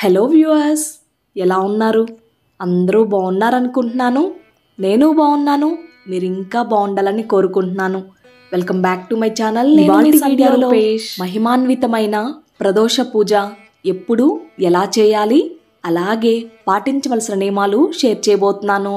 hello viewers ఎలా ఉన్నారు అందరూ బాగున్నారనుకుంటున్నాను నేను బాగున్నాను మీరు ఇంకా బాగుండాలని కోరుకుంటున్నాను welcome back to my channel ఇవాల్టి వీడియోలో వీడియోలో మహిమాన్వితమైన ప్రదోష పూజ ఎప్పుడు ఎలా చేయాలి అలాగే పాటించవలసిన నియమాలు షేర్ చేయబోతున్నాను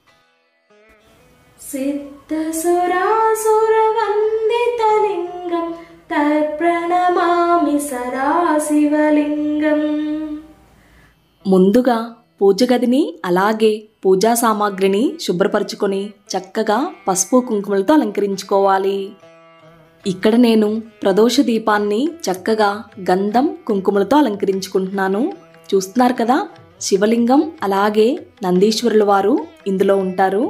సిద్ధసురాసురవందితలింగం తర్ప్రణమామి సదా శివలింగం ముందుగా పూజ గదిని అలాగే పూజా సామాగ్రిని శుభ్రపరచుకొని చక్కగా పసుపు కుంకుమలతో అలంకరించుకోవాలి ఇక్కడ నేను ప్రదోష దీపాన్ని చక్కగా గంధం కుంకుమలతో అలంకరించుకుంటున్నాను చూస్తున్నారు కదా శివలింగం అలాగే నందీశ్వరుల వారు ఇందులో ఉంటారు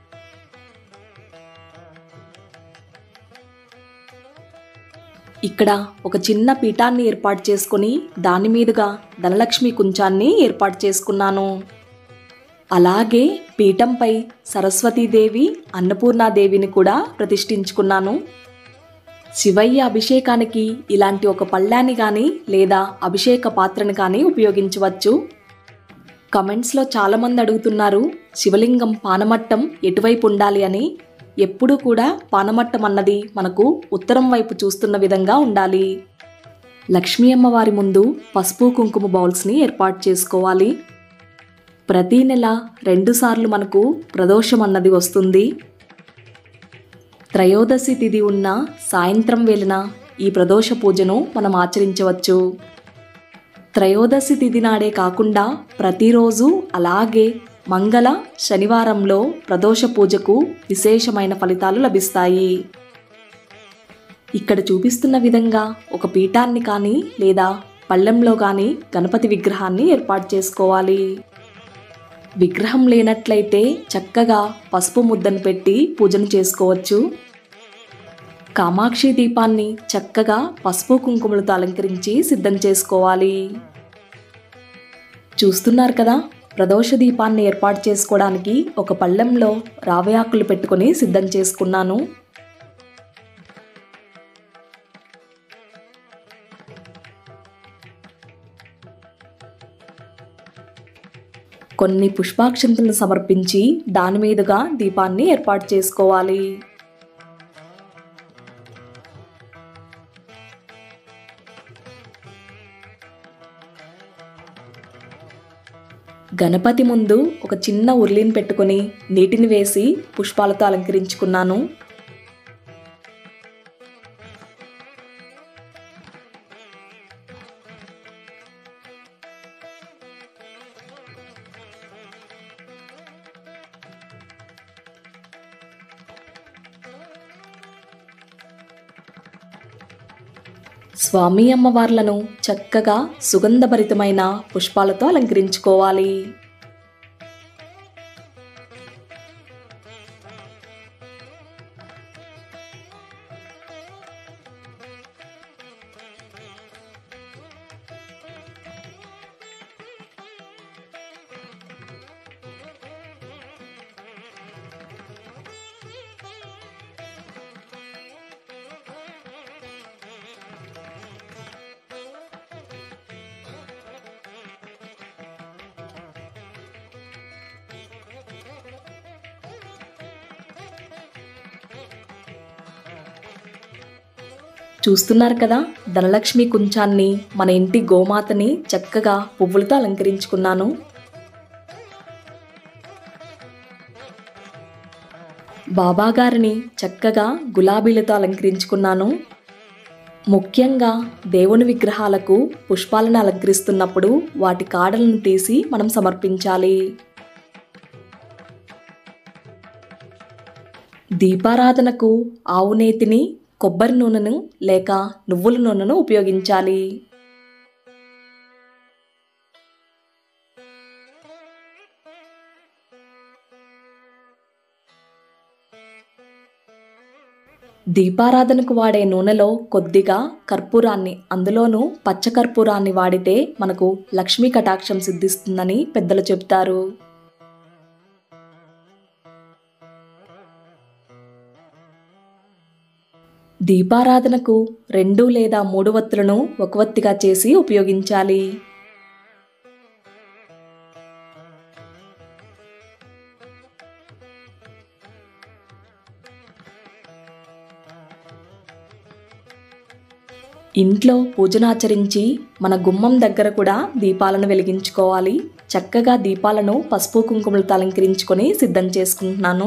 ఇక్కడ ఒక చిన్న పీఠాన్ని ఏర్పాటు చేసుకొని దాని మీదుగా ధనలక్ష్మి కుంచాన్ని ఏర్పాటు చేసుకున్నాను అలాగే పీఠంపై సరస్వతీదేవి అన్నపూర్ణాదేవిని కూడా ప్రతిష్ఠించుకున్నాను శివయ్య అభిషేకానికి ఇలాంటి ఒక పళ్ళాన్ని కానీ లేదా అభిషేక పాత్రను కానీ ఉపయోగించవచ్చు కమెంట్స్లో చాలామంది అడుగుతున్నారు శివలింగం పానమట్టం ఎటువైపు ఉండాలి అని ఎప్పుడూ కూడా పానమట్టం అన్నది మనకు ఉత్తరం వైపు చూస్తున్న విధంగా ఉండాలి లక్ష్మీ అమ్మవారి ముందు పసుపు కుంకుమ బౌల్స్ని ఏర్పాటు చేసుకోవాలి ప్రతీ నెల రెండుసార్లు మనకు ప్రదోషం అన్నది వస్తుంది త్రయోదశి తిథి ఉన్న సాయంత్రం వేళన ఈ ప్రదోష పూజను మనం ఆచరించవచ్చు త్రయోదశి తిథి నాడే కాకుండా ప్రతిరోజు అలాగే మంగళ శనివారంలో ప్రదోష పూజకు విశేషమైన ఫలితాలు లభిస్తాయి ఇక్కడ చూపిస్తున్న విధంగా ఒక పీఠాన్ని కానీ లేదా పళ్ళెంలో కానీ గణపతి విగ్రహాన్ని ఏర్పాటు చేసుకోవాలి విగ్రహం లేనట్లయితే చక్కగా పసుపు ముద్దను పెట్టి పూజను చేసుకోవచ్చు కామాక్షి దీపాన్ని చక్కగా పసుపు కుంకుమలతో అలంకరించి సిద్ధం చేసుకోవాలి చూస్తున్నారు కదా ప్రదోష దీపాన్ని ఏర్పాటు చేసుకోవడానికి ఒక పళ్ళెంలో రావి ఆకులు పెట్టుకొని సిద్ధం చేసుకున్నాను కొన్ని పుష్పాక్షంతలను సమర్పించి దాని మీదుగా దీపాన్ని ఏర్పాటు చేసుకోవాలి గణపతి ముందు ఒక చిన్న ఉర్లిని పెట్టుకొని నీటిని వేసి పుష్పాలతో అలంకరించుకున్నాను స్వామి అమ్మవార్లను చక్కగా సుగంధభరితమైన పుష్పాలతో అలంకరించుకోవాలి చూస్తున్నారు కదా ధనలక్ష్మి కుంచాన్ని మన ఇంటి గోమాతని చక్కగా పువ్వులతో అలంకరించుకున్నాను బాబాగారిని చక్కగా గులాబీలతో అలంకరించుకున్నాను ముఖ్యంగా దేవుని విగ్రహాలకు పుష్పాలను అలంకరిస్తున్నప్పుడు వాటి కాడలను తీసి మనం సమర్పించాలి దీపారాధనకు ఆవు నేతిని కొబ్బరి నూనెను లేక నువ్వుల నూనెను ఉపయోగించాలి దీపారాధనకు వాడే నూనెలో కొద్దిగా కర్పూరాన్ని అందులోనూ పచ్చ కర్పూరాన్ని వాడితే మనకు లక్ష్మీ కటాక్షం సిద్ధిస్తుందని పెద్దలు చెప్తారు దీపారాధనకు రెండు లేదా మూడు వత్తులను ఒక వత్తిగా చేసి ఉపయోగించాలి ఇంట్లో పూజనాచరించి మన గుమ్మం దగ్గర కూడా దీపాలను వెలిగించుకోవాలి చక్కగా దీపాలను పసుపు కుంకుమలతో అలంకరించుకొని సిద్ధం చేసుకుంటున్నాను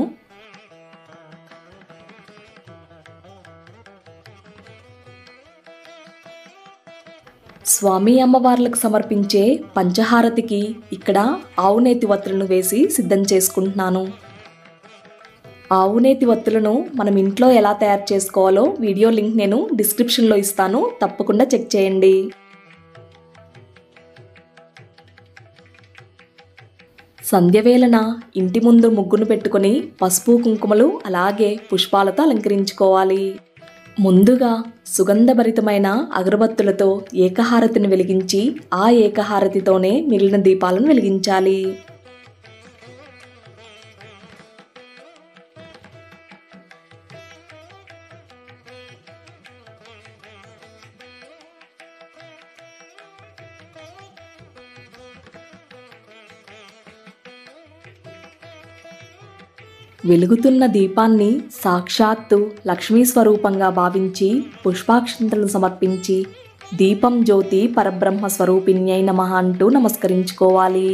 స్వామి అమ్మవార్లకు సమర్పించే పంచహారతికి ఇక్కడ ఆవునేతి వత్తులను వేసి సిద్ధం చేసుకుంటున్నాను ఆవునేతి వత్తులను మనం ఇంట్లో ఎలా తయారు చేసుకోవాలో వీడియో లింక్ నేను డిస్క్రిప్షన్లో ఇస్తాను తప్పకుండా చెక్ చేయండి సంధ్యవేళన ఇంటి ముందు ముగ్గును పెట్టుకొని పసుపు కుంకుమలు అలాగే పుష్పాలతో అలంకరించుకోవాలి ముందుగా సుగంధభరితమైన అగరబత్తులతో ఏకహారతిని వెలిగించి ఆ ఏకహారతితోనే మిగిలిన దీపాలను వెలిగించాలి వెలుగుతున్న దీపాన్ని సాక్షాత్తు లక్ష్మీ స్వరూపంగా భావించి పుష్పాక్షంతలను సమర్పించి దీపం జ్యోతి పరబ్రహ్మ స్వరూపిణ్యై నమః అంటూ నమస్కరించుకోవాలి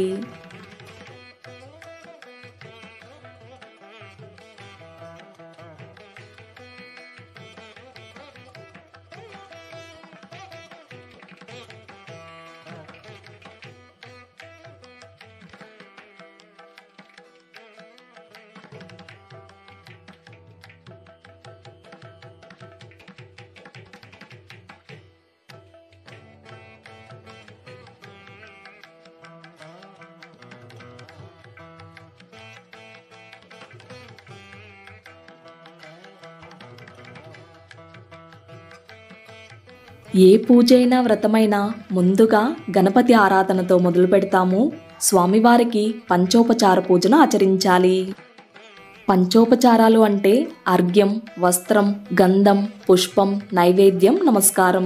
ఏ పూజైనా వ్రతమైనా ముందుగా గణపతి ఆరాధనతో మొదలు పెడతాము స్వామివారికి పంచోపచార పూజను ఆచరించాలి పంచోపచారాలు అంటే అర్ఘ్యం వస్త్రం గంధం పుష్పం నైవేద్యం నమస్కారం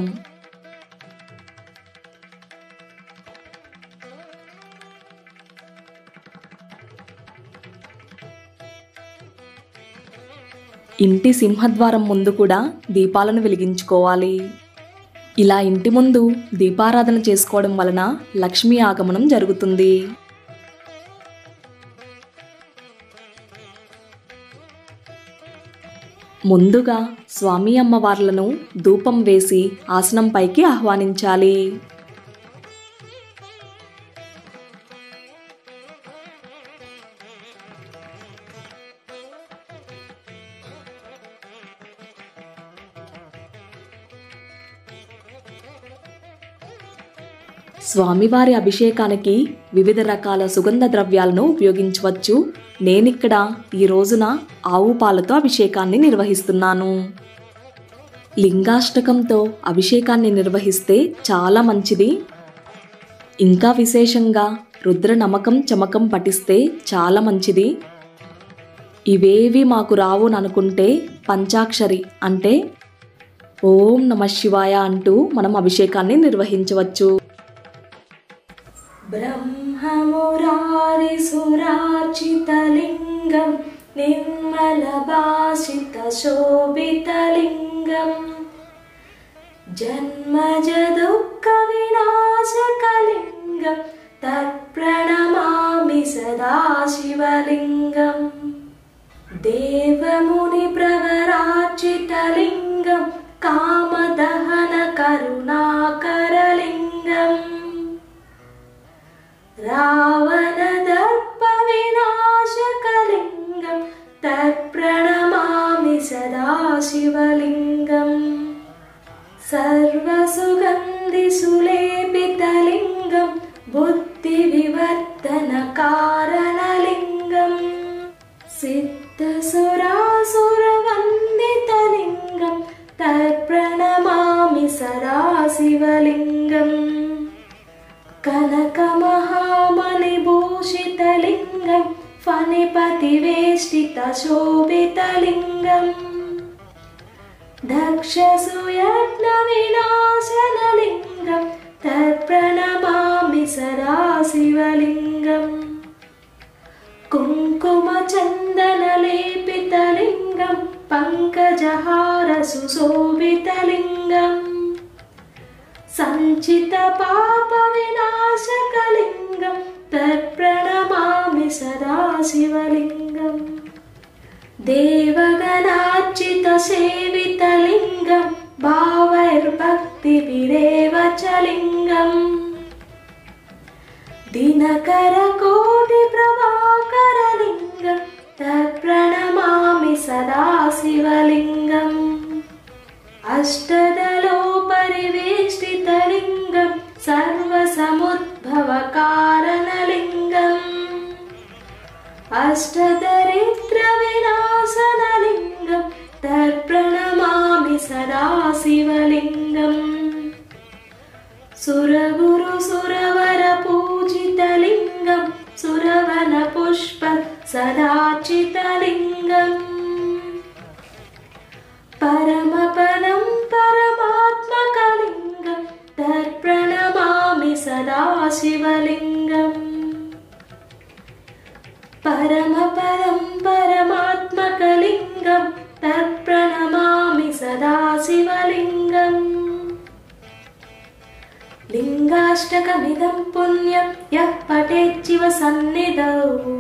ఇంటి సింహద్వారం ముందు కూడా దీపాలను వెలిగించుకోవాలి ఇలా ఇంటి ముందు దీపారాధన చేసుకోవడం వలన లక్ష్మీ ఆగమనం జరుగుతుంది ముందుగా స్వామి అమ్మవార్లను ధూపం వేసి ఆసనం పైకి ఆహ్వానించాలి స్వామివారి అభిషేకానికి వివిధ రకాల సుగంధ ద్రవ్యాలను ఉపయోగించవచ్చు నేనిక్కడ ఈ రోజున ఆవు పాలతో అభిషేకాన్ని నిర్వహిస్తున్నాను లింగాష్టకంతో అభిషేకాన్ని నిర్వహిస్తే చాలా మంచిది ఇంకా విశేషంగా రుద్ర నమకం చమకం పఠిస్తే చాలా మంచిది ఇవేవి మాకు రావు అనుకుంటే పంచాక్షరి అంటే ఓం నమ శివాయ అంటూ మనం అభిషేకాన్ని నిర్వహించవచ్చు ब्रह्ममुरारिसुरार्चितलिङ्गं निर्मलभाषितशोभितलिङ्गम् जन्मजदुःखविनाशकलिङ्गं तत्प्रणमामि सदा शिवलिङ्गम् देवमुनिप्रवरार्चितलिङ्गं कामदहनकरुणाकरलिङ्गम् रावणदर्पविनाशकलिङ्गं तत्प्रणमामि सदा शिवलिङ्गम् सर्वसुगन्धिसुलेपितलिङ्गं बुद्धिविवर्धनकारणलिङ्गम् सिद्धसुरासुरवन्दितलिङ्गं तत्प्रणमामि सदा शिवलिङ्गम् कनकमहामणिभूषितलिङ्गं फणिपतिवेष्टितशोभितलिङ्गम् दक्षसुयज्ञविनाशनलिङ्गं तत्प्रणमामि सदा शिवलिङ्गम् कुङ्कुमचन्दनलेपितलिङ्गं पङ्कजहारसुशोभितलिङ्गम् సంచిత పాప వినాశకలింగం తర్ప్రణమామి సదా శివలింగం దేవగణార్చిత సేవితలింగం భావైర్భక్తిభిరేవ చ లింగం దినకర కోటి ప్రభాకరలింగం తత్ప్రణమామి సదా శివలింగం అష్టదలో పరివేష్టితలింగం సర్వసముద్భవకారణలింగం అష్టదరిద్ర వినాశనలింగం తత్ప్రణమామి సదా శివలింగం సురగురు సురవర పూజితలింగం సురవన పుష్ప సదాచితలింగం పరమపదం పరమాత్మకలింగం తర్ప్రణమామి సదా శివలింగం పరమపరం పరమాత్మకలింగం తర్ప్రణమామి సదా శివలింగం లింగాష్టకమిదం పుణ్యం యః పఠేచ్చివ సన్నిధౌ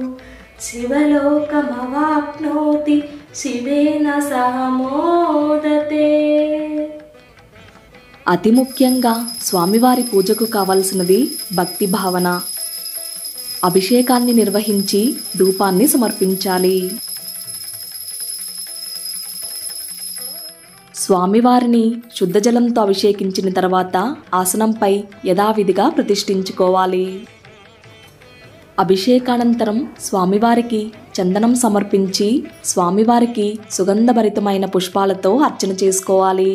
శివలోకమవాప్నోతి శివేన సహ మోదతే అతి ముఖ్యంగా స్వామివారి పూజకు కావలసినది భక్తి భావన అభిషేకాన్ని నిర్వహించి ధూపాన్ని సమర్పించాలి స్వామివారిని శుద్ధ జలంతో అభిషేకించిన తర్వాత ఆసనంపై యథావిధిగా ప్రతిష్ఠించుకోవాలి అభిషేకానంతరం స్వామివారికి చందనం సమర్పించి స్వామివారికి సుగంధభరితమైన పుష్పాలతో అర్చన చేసుకోవాలి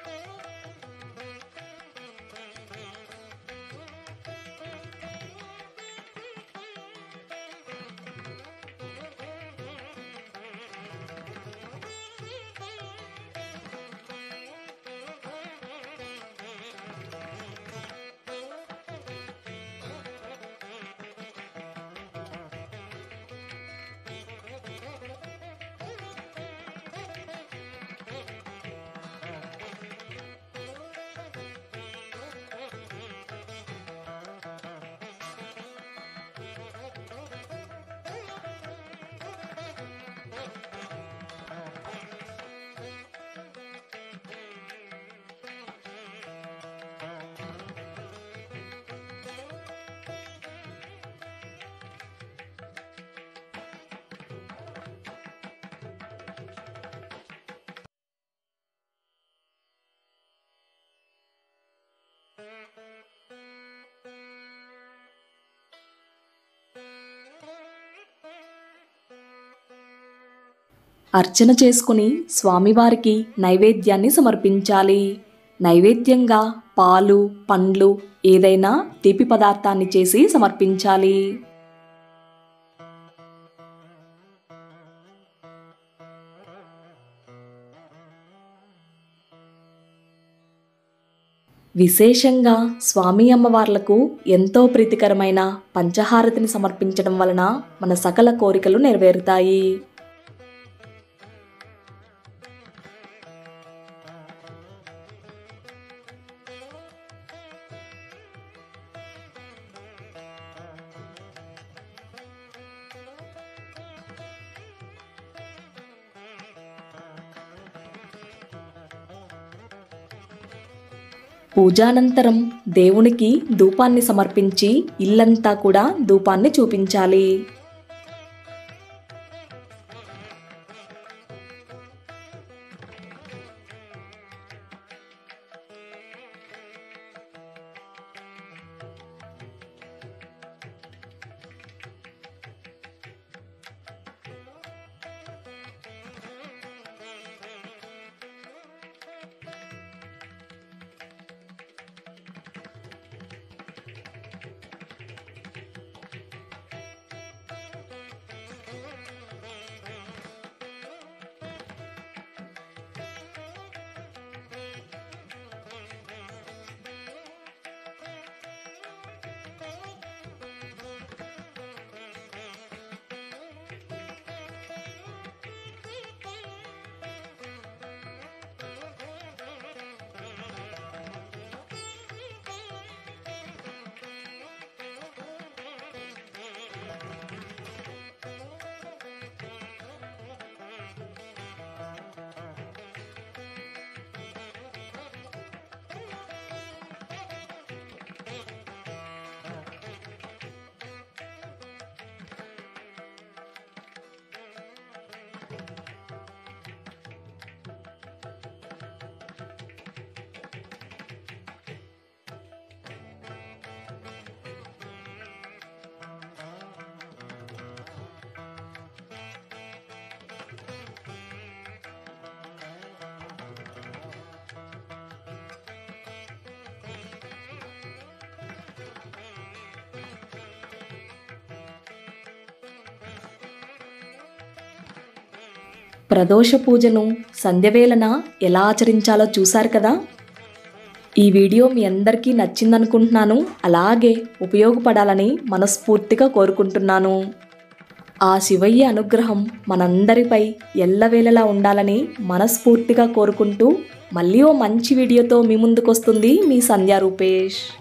అర్చన చేసుకుని స్వామివారికి నైవేద్యాన్ని సమర్పించాలి నైవేద్యంగా పాలు పండ్లు ఏదైనా తీపి పదార్థాన్ని చేసి సమర్పించాలి విశేషంగా స్వామి అమ్మవార్లకు ఎంతో ప్రీతికరమైన పంచహారతిని సమర్పించడం వలన మన సకల కోరికలు నెరవేరుతాయి పూజానంతరం దేవునికి ధూపాన్ని సమర్పించి ఇల్లంతా కూడా ధూపాన్ని చూపించాలి ప్రదోష పూజను సంధ్యవేళన ఎలా ఆచరించాలో చూశారు కదా ఈ వీడియో మీ అందరికీ నచ్చిందనుకుంటున్నాను అలాగే ఉపయోగపడాలని మనస్ఫూర్తిగా కోరుకుంటున్నాను ఆ శివయ్య అనుగ్రహం మనందరిపై ఎల్లవేళలా ఉండాలని మనస్ఫూర్తిగా కోరుకుంటూ మళ్ళీ ఓ మంచి వీడియోతో మీ ముందుకొస్తుంది మీ సంధ్యా రూపేష్